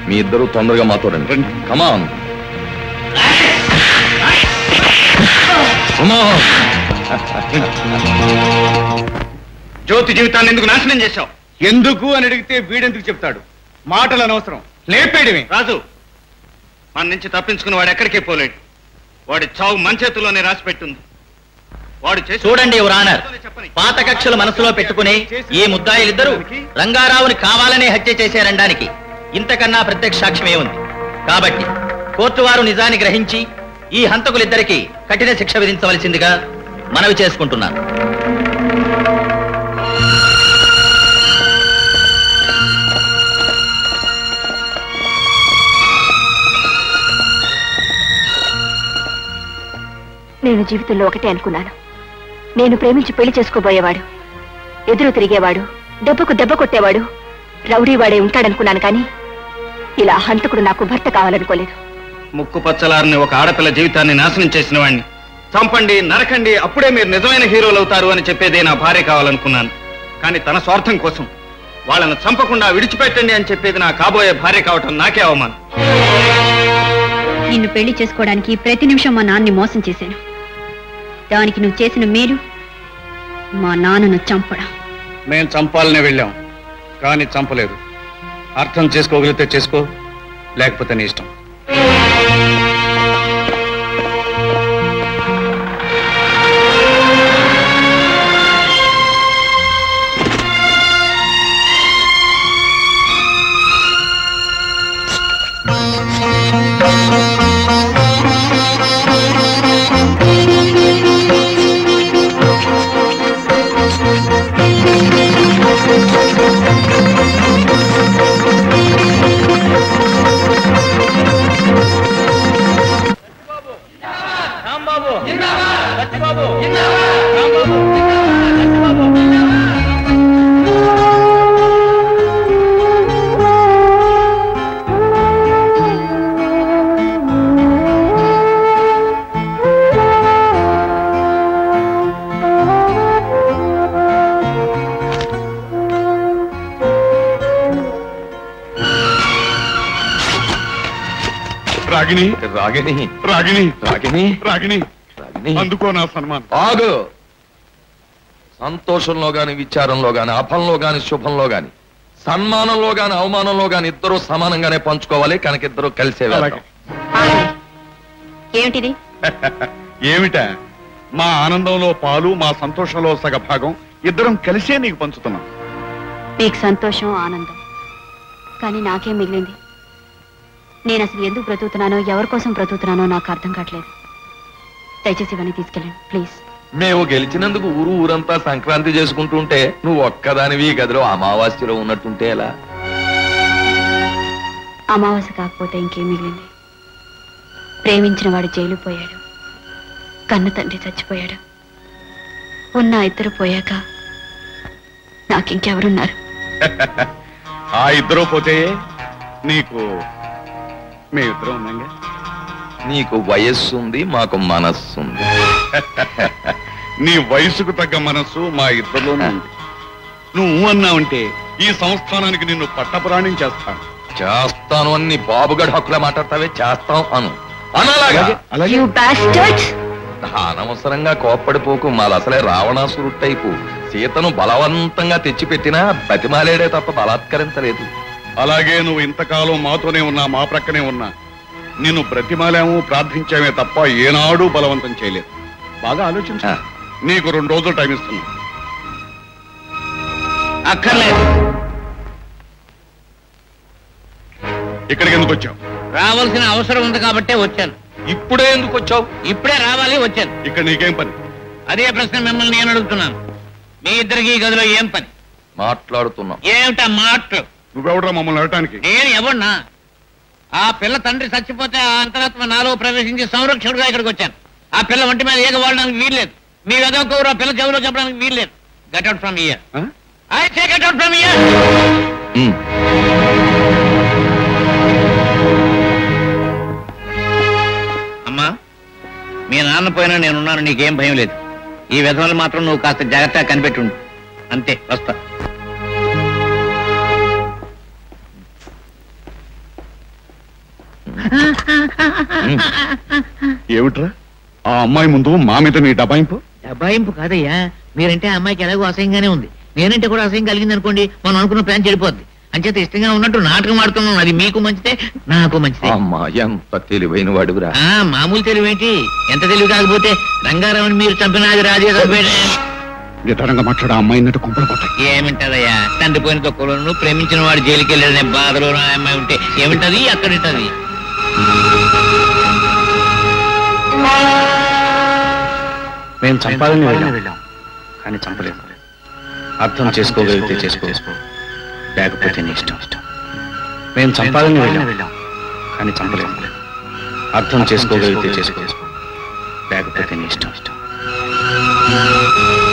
మీ ఇద్దరు తొందరగా మాతో రండి కమాన్ జ్యోతి జీవితాన్ని ఎందుకు నాశనం చేశావు ఎందుకు అని అడిగితే వీడెందుకు చెప్తాడు మాటలు అనవసరం లేపేయడమే రాజు మన నుంచి తప్పించుకుని వాడు ఎక్కడికే పోలేడు వాడి చావు మన చేతుల్లోనే రాసి పెట్టుంది వాడు చేసి చూడండి యువర్ ఆనర్ పాత కక్షలు మనసులో పెట్టుకుని ఈ ముద్దాయిలిద్దరూ రంగారావుని కావాలనే హత్య చేశారనడానికి ఇంతకన్నా ప్రత్యక్ష సాక్ష్యమే ఉంది కాబట్టి కోర్టు వారు నిజాన్ని గ్రహించి ఈ హంతకులిద్దరికి కఠిన శిక్ష విధించవలసిందిగా మనవి చేసుకుంటున్నాను నేను జీవితంలో ఒకటే అనుకున్నాను నేను ప్రేమించి పెళ్లి చేసుకోబోయేవాడు ఎదురు తిరిగేవాడు దెబ్బకు దెబ్బ కొట్టేవాడు రౌడీవాడే ఉంటాడనుకున్నాను కానీ ఇలా హంతకుడు నాకు భర్త కావాలనుకోలేదు ముక్కు పచ్చలారని ఒక ఆడపిల్ల జీవితాన్ని నాశనం చేసిన వాడిని చంపండి నరకండి అప్పుడే మీరు నిజమైన హీరోలు అవుతారు అని చెప్పేదే నా భార్య కావాలనుకున్నాను కానీ తన స్వార్థం కోసం వాళ్ళను చంపకుండా విడిచిపెట్టండి అని చెప్పేది నా కాబోయే భార్య కావటం నాకే అవమానం నిన్ను పెళ్లి చేసుకోవడానికి ప్రతి నిమిషం మా నాన్నని మోసం చేశాను దానికి నువ్వు చేసిన మేలు మా నాన్నను చంపడం మేము చంపాలనే వెళ్ళాం కానీ చంపలేదు అర్థం చేసుకోగలిగితే చేసుకో లేకపోతే నీ ఇష్టం రాగిని రాగిని రాగిని రాగిని రాగిని రాగిని అందుకో నా సన్మానం ఆగు సంతోషంలో గాని విచారంలో గాని అపంలో గాని శుభంలో గాని సన్మానంలో గాని అవమానంలో గాని ఇద్దరు సమానంగానే పంచుకోవాలి కనుక ఇద్దరు కలిసే వెళ్దాం ఏమిటిది ఏమిటా మా ఆనందంలో పాలు మా సంతోషంలో సగ భాగం ఇద్దరం కలిసే నీకు పంచుతున్నాం మీకు సంతోషం ఆనందం కానీ నాకేం మిగిలింది నేను అసలు ఎందుకు బ్రతుకుతున్నానో ఎవరి కోసం బ్రతుకుతున్నానో నాకు అర్థం కావట్లేదు దయచేసి ఇవన్నీ తీసుకెళ్ళండి ప్లీజ్ మేము గెలిచినందుకు ఊరు ఊరంతా సంక్రాంతి చేసుకుంటుంటే నువ్వు ఒక్కదానివి ఈ గదిలో అమావాస్యలో ఉన్నట్టుంటే ఎలా అమావాస్య కాకపోతే ఇంకేం మిగిలింది ప్రేమించిన వాడు జైలు పోయాడు కన్న తండ్రి చచ్చిపోయాడు ఉన్న ఇద్దరు పోయాక నాకింకెవరున్నారు ఆ ఇద్దరు పోతే నీకు మేమిద్దరం ఉన్నాగా నీకు వయస్సు ఉంది మాకు మనస్సు ఉంది నీ వయసుకు తగ్గ మనస్సు మా ఇద్దరిలోనూ ఉంది నువ్వు అన్నావంటే ఈ సంస్థానానికి నిన్ను పట్టపురాణం చేస్తాను చేస్తాను అని నీ బాబుగడ్ హక్కులా మాట్లాడతావే చేస్తాం అను అనలాగా అలాగే You bastards! అనవసరంగా కోప్పడిపోకు మాది అసలే రావణాసురు టైపు సీతను బలవంతంగా తెచ్చిపెట్టినా బతిమాలేడే తప్ప బలాత్కరించలేదు అలాగే నువ్వు ఇంతకాలం మాతోనే ఉన్నా మా ప్రక్కనే ఉన్నా నిన్ను బ్రతిమాలాము ప్రార్థించామే తప్ప ఏనాడు బలవంతం చేయలేదు బాగా ఆలోచించు ఆ. నీకు రెండు రోజులు టైం ఇస్తున్నా అక్కర్లేదు ఇక్కడికి ఎందుకు వచ్చావు రావాల్సిన అవసరం ఉంది కాబట్టే వచ్చాను ఇప్పుడే ఎందుకు వచ్చావు ఇప్పుడే రావాలి వచ్చాను ఇక్కడ నీకేం పని అదే ప్రశ్న మిమ్మల్ని నేను అడుగుతున్నాను మీ ఇద్దరికి ఈ గదిలో ఏం పని మాట్లాడుతున్నాం ఏమిటా మాటలు నువ్వెవడరా మమ్మల్ని అడటానికి నేను ఎవన్నా ఆ పిల్ల తండ్రి చచ్చిపోతే ఆ అంతరాత్మ నాలో ప్రవేశించి సంరక్షకుడుగా ఇక్కడికి వచ్చాను ఆ పిల్ల ఒంటి మీద ఏగ వాడడానికి వీల్లేదు మీ వెదవకూరు ఆ పిల్ల చెవిలో చెప్పడానికి వీల్లేదు గెట్ అవుట్ ఫ్రమ్ ఇయర్ ఆ? I say get out from here um. అమ్మా మీ నాన్న పోయినా నేనున్నాను నీకేం భయం లేదు ఈ విధవలు మాత్రం నువ్వు కాస్త జాగ్రత్తగా కనిపెట్టుండు అంతే వస్తా ఏమిట్రా ఆ అమ్మాయి ముందు మా మీద నీ డబాయింపు దబాయింపు కాదయ్యా మీరంటే ఆ అమ్మాయికి ఎలాగో అసహ్యంగానే ఉంది నేనంటే కూడా అసహ్యం కలిగింది అనుకోండి మనం అనుకున్న ప్లాన్ చెడిపోద్ది అంచేత ఇష్టంగా ఉన్నట్టు నాటకం ఆడుతున్నాం అది మీకు మంచిదే నాకు మంచిదే అమ్మా ఎంత తెలివైన వాడుగురా ఆ మామూలు తెలివేంటి ఎంత తెలివి కాకపోతే రంగారావుని మీరు చంపినది రాజే చంపేడే నిదానంగా మాట్లాడే అమ్మాయి అన్నట్టు కుంపలు పోతాయి ఏమింటదయ్యా తండ్రి పోయిన తొక్కలోను ప్రేమించిన వాడు జైలుకి వెళ్ళాడనే బాధలో నా అమ్మాయి ఉంటే ఏమింటది అక్కడ ఉంటది మేము చంపాలని వెళ్ళాం కానీ చంపలేదు అర్థం చేసుకోగలిగితే చేసుకో లేకపోతే నీ ఇష్టం మేము చంపాలని వెళ్ళాం కానీ చంపలేదు అర్థం చేసుకోగలిగితే చేసుకో లేకపోతే నీ ఇష్టం